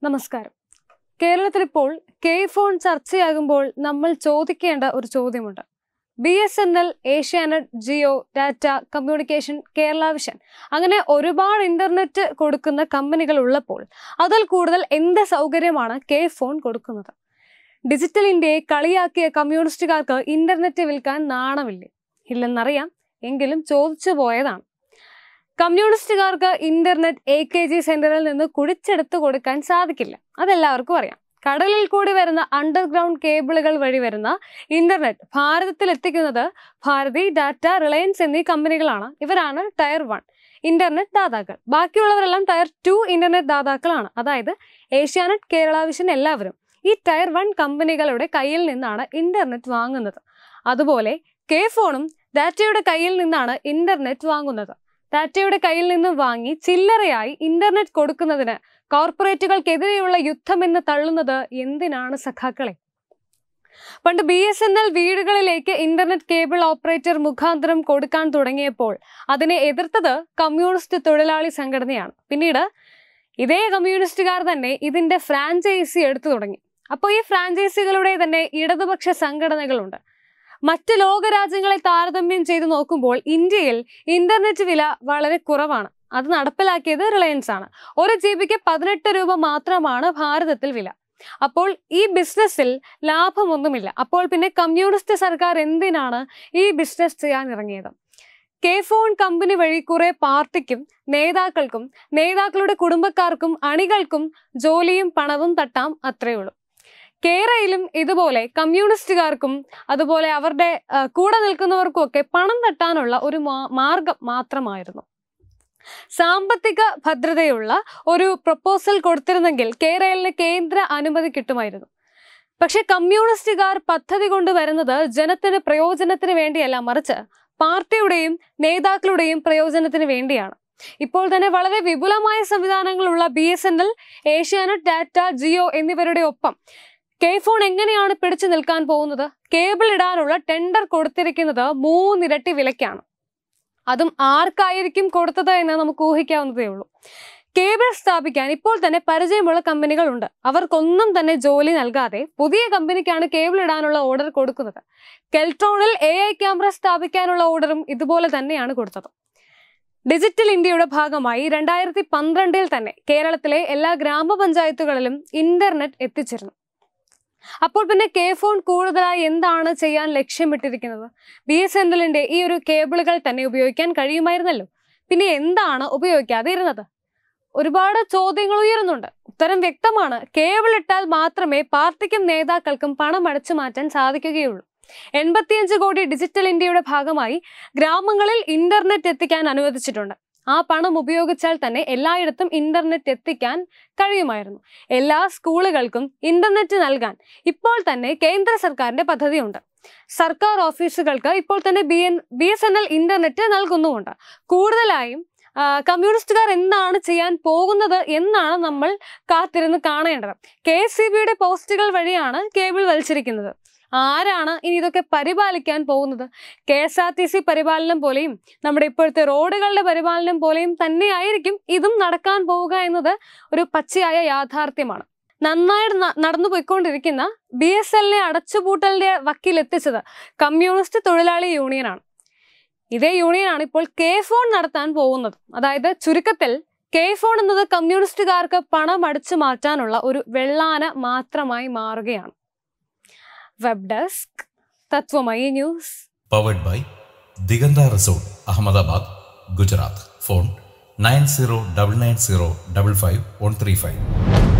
നമസ്കാരം കേരളത്തിൽ ഇപ്പോൾ കെ ഫോൺ ചർച്ചയാകുമ്പോൾ നമ്മൾ ചോദിക്കേണ്ട ഒരു ചോദ്യമുണ്ട് B S N L Asianet Jio data communication Kerala Vision അങ്ങനെ ഒരുപാട് ഇന്റർനെറ്റ് കൊടുക്കുന്ന കമ്പനികൾ ഉള്ളപ്പോൾ അതിൽ കൂടുതൽ എന്ത് സൗകര്യമാണ് കെ ഫോൺ കൊടുക്കുന്നത് ഡിജിറ്റൽ ഇന്ത്യയെ കളിയാക്കിയ കമ്മ്യൂണിസ്റ്റുകാർക്ക് ഇന്റർനെറ്റ് വിൽക്കാൻ നാണമില്ലേ ഇല്ലെന്നറിയാം എങ്കിലും ചോദിച്ചു പോയതാണ് കമ്മ്യൂണിസ്റ്റുകാർക്ക് ഇന്റർനെറ്റ് എ കെ ജി സെന്ററിൽ നിന്ന് കുഴിച്ചെടുത്ത് കൊടുക്കാൻ സാധിക്കില്ല അതെല്ലാവർക്കും അറിയാം കടലിൽ കൂടി വരുന്ന അണ്ടർഗ്രൗണ്ട് കേബിളുകൾ വഴി വരുന്ന ഇന്റർനെറ്റ് ഭാരതത്തിൽ എത്തിക്കുന്നത് ഭാരതി ഡാറ്റ റിലയൻസ് എന്നീ കമ്പനികളാണ് ഇവരാണ് ടയർ വൺ ഇന്റർനെറ്റ് ദാതാക്കൾ ബാക്കിയുള്ളവരെല്ലാം ടയർ ടു ഇന്റർനെറ്റ് ദാതാക്കളാണ് അതായത് ഏഷ്യാനെറ്റ് കേരള വിഷൻ എല്ലാവരും ഈ ടയർ വൺ കമ്പനികളുടെ കയ്യിൽ നിന്നാണ് ഇന്റർനെറ്റ് വാങ്ങുന്നത് അതുപോലെ കെ ഫോണും ഡാറ്റയുടെ കയ്യിൽ നിന്നാണ് ഇന്റർനെറ്റ് വാങ്ങുന്നത് ടാറ്റയുടെ കയ്യിൽ നിന്ന് വാങ്ങി ചില്ലറയായി ഇന്റർനെറ്റ് കൊടുക്കുന്നതിന് കോർപ്പറേറ്റുകൾക്കെതിരെയുള്ള യുദ്ധമെന്ന് തള്ളുന്നത് എന്തിനാണ് സഖാക്കളെ പണ്ട് ബി എസ് എൻ എൽ വീടുകളിലേക്ക് ഇന്റർനെറ്റ് കേബിൾ ഓപ്പറേറ്റർ മുഖാന്തരം കൊടുക്കാൻ തുടങ്ങിയപ്പോൾ അതിനെ എതിർത്തത് കമ്മ്യൂണിസ്റ്റ് തൊഴിലാളി സംഘടനയാണ് പിന്നീട് ഇതേ കമ്മ്യൂണിസ്റ്റുകാർ തന്നെ ഇതിന്റെ ഫ്രാഞ്ചൈസി എടുത്തു തുടങ്ങി അപ്പോൾ ഈ ഫ്രാഞ്ചൈസികളുടെ തന്നെ ഇടതുപക്ഷ സംഘടനകളുണ്ട് മറ്റ് ലോകരാജ്യങ്ങളെ താരതമ്യം ചെയ്ത് നോക്കുമ്പോൾ ഇന്ത്യയിൽ ഇന്റർനെറ്റ് വില വളരെ കുറവാണ് അത് നടപ്പിലാക്കിയത് റിലയൻസ് ആണ് ഒരു ജി ബിക്ക് പതിനെട്ട് രൂപ മാത്രമാണ് ഭാരതത്തിൽ വില അപ്പോൾ ഈ ബിസിനസ്സിൽ ലാഭമൊന്നുമില്ല അപ്പോൾ പിന്നെ കമ്മ്യൂണിസ്റ്റ് സർക്കാർ എന്തിനാണ് ഈ ബിസിനസ് ചെയ്യാൻ ഇറങ്ങിയത് കെ ഫോൺ കമ്പനി വഴി കുറെ പാർട്ടിക്കും നേതാക്കൾക്കും നേതാക്കളുടെ കുടുംബക്കാർക്കും അണികൾക്കും ജോലിയും പണവും തട്ടാം അത്രയേ ഉള്ളൂ കേരളയിലും ഇതുപോലെ കമ്മ്യൂണിസ്റ്റുകാർക്കും അതുപോലെ അവരുടെ ആ, കൂടെ നിൽക്കുന്നവർക്കും ഒക്കെ പണം തട്ടാനുള്ള ഒരു മാ- മാർഗം മാത്രമായിരുന്നു സാമ്പത്തിക ഭദ്രതയുള്ള ഒരു പ്രപ്പോസൽ കൊടുത്തിരുന്നെങ്കിൽ കേരളിന് കേന്ദ്ര അനുമതി കിട്ടുമായിരുന്നു പക്ഷെ കമ്മ്യൂണിസ്റ്റുകാർ പദ്ധതി കൊണ്ടുവരുന്നത് ജനത്തിന് പ്രയോജനത്തിന് വേണ്ടിയല്ല മറിച്ച് പാർട്ടിയുടെയും നേതാക്കളുടെയും പ്രയോജനത്തിന് വേണ്ടിയാണ് ഇപ്പോൾ തന്നെ വളരെ വിപുലമായ സംവിധാനങ്ങളുള്ള B S N L Asianet data Jio എന്നിവരുടെ ഒപ്പം കെ ഫോൺ എങ്ങനെയാണ് പിടിച്ചു നിൽക്കാൻ പോകുന്നത് കേബിൾ ഇടാനുള്ള ടെൻഡർ കൊടുത്തിരിക്കുന്നത് മൂന്നിരട്ടി വിലയ്ക്കാണ് അതും ആർക്കായിരിക്കും കൊടുത്തത് എന്ന് നമുക്ക് ഊഹിക്കാവുന്നതേ ഉള്ളൂ കേബിൾ സ്ഥാപിക്കാൻ ഇപ്പോൾ തന്നെ പരിചയമുള്ള കമ്പനികളുണ്ട് അവർക്കൊന്നും തന്നെ ജോലി നൽകാതെ പുതിയ കമ്പനിക്കാണ് കേബിൾ ഇടാനുള്ള ഓർഡർ കൊടുക്കുന്നത് കെൽട്രോണിൽ എ ഐ ക്യാമറ സ്ഥാപിക്കാനുള്ള ഓർഡറും ഇതുപോലെ തന്നെയാണ് കൊടുത്തത് ഡിജിറ്റൽ ഇന്ത്യയുടെ ഭാഗമായി രണ്ടായിരത്തി പന്ത്രണ്ടിൽ തന്നെ കേരളത്തിലെ എല്ലാ ഗ്രാമപഞ്ചായത്തുകളിലും ഇന്റർനെറ്റ് എത്തിച്ചിരുന്നു അപ്പോൾ പിന്നെ കെ ഫോൺ കൂടുതലായി എന്താണ് ചെയ്യാൻ ലക്ഷ്യമിട്ടിരിക്കുന്നത് ബി എസ് എൻ എല്ലിന്റെ ഈ ഒരു കേബിളുകൾ തന്നെ ഉപയോഗിക്കാൻ കഴിയുമായിരുന്നല്ലോ പിന്നെ എന്താണ് ഉപയോഗിക്കാതെ ഇരുന്നത് ഒരുപാട് ചോദ്യങ്ങൾ ഉയരുന്നുണ്ട് ഉത്തരം വ്യക്തമാണ് കേബിൾ ഇട്ടാൽ മാത്രമേ പാർട്ടിക്കും നേതാക്കൾക്കും പണം അടച്ചു മാറ്റാൻ സാധിക്കുകയുള്ളൂ എൺപത്തിയഞ്ച് കോടി ഡിജിറ്റൽ ഇന്ത്യയുടെ ഭാഗമായി ഗ്രാമങ്ങളിൽ ഇന്റർനെറ്റ് എത്തിക്കാൻ അനുവദിച്ചിട്ടുണ്ട് ആ പണം ഉപയോഗിച്ചാൽ തന്നെ എല്ലായിടത്തും ഇന്റർനെറ്റ് എത്തിക്കാൻ കഴിയുമായിരുന്നു എല്ലാ സ്കൂളുകൾക്കും ഇന്റർനെറ്റ് നൽകാൻ ഇപ്പോൾ തന്നെ കേന്ദ്ര സർക്കാരിന്റെ പദ്ധതിയുണ്ട് സർക്കാർ ഓഫീസുകൾക്ക് ഇപ്പോൾ തന്നെ B N B S N L internet നൽകുന്നുമുണ്ട് കൂടുതലായും ആ, കമ്മ്യൂണിസ്റ്റുകാർ എന്താണ് ചെയ്യാൻ പോകുന്നത് എന്നാണ് നമ്മൾ കാത്തിരുന്ന് കാണേണ്ടത് കെ സി ബിയുടെ പോസ്റ്റുകൾ വഴിയാണ് കേബിൾ വലിച്ചിരിക്കുന്നത് ആരാണ് ഇനി ഇതൊക്കെ പരിപാലിക്കാൻ പോകുന്നത് K S R T C പരിപാലനം പോലെയും നമ്മുടെ ഇപ്പോഴത്തെ റോഡുകളുടെ പരിപാലനം പോലെയും തന്നെയായിരിക്കും ഇതും നടക്കാൻ പോവുക എന്നത് ഒരു പച്ചയായ യാഥാർത്ഥ്യമാണ് നന്നായിട്ട് ന- നടന്നു പോയിക്കൊണ്ടിരിക്കുന്ന ബി എസ് എല്ലിനെ അടച്ചുപൂട്ടലിന്റെ വക്കിലെത്തിച്ചത് കമ്മ്യൂണിസ്റ്റ് തൊഴിലാളി യൂണിയനാണ് ഇതേ യൂണിയനാണ് ഇപ്പോൾ കെ ഫോൺ നടത്താൻ പോകുന്നത് അതായത് ചുരുക്കത്തിൽ കെ ഫോൺ എന്നത് കമ്മ്യൂണിസ്റ്റുകാർക്ക് പണം അടിച്ചു മാറ്റാനുള്ള ഒരു വെള്ളാന മാത്രമായി മാറുകയാണ് web desk Tattvamayi news powered by Diganta resort Ahmedabad Gujarat phone nine zero double nine zero double five one three five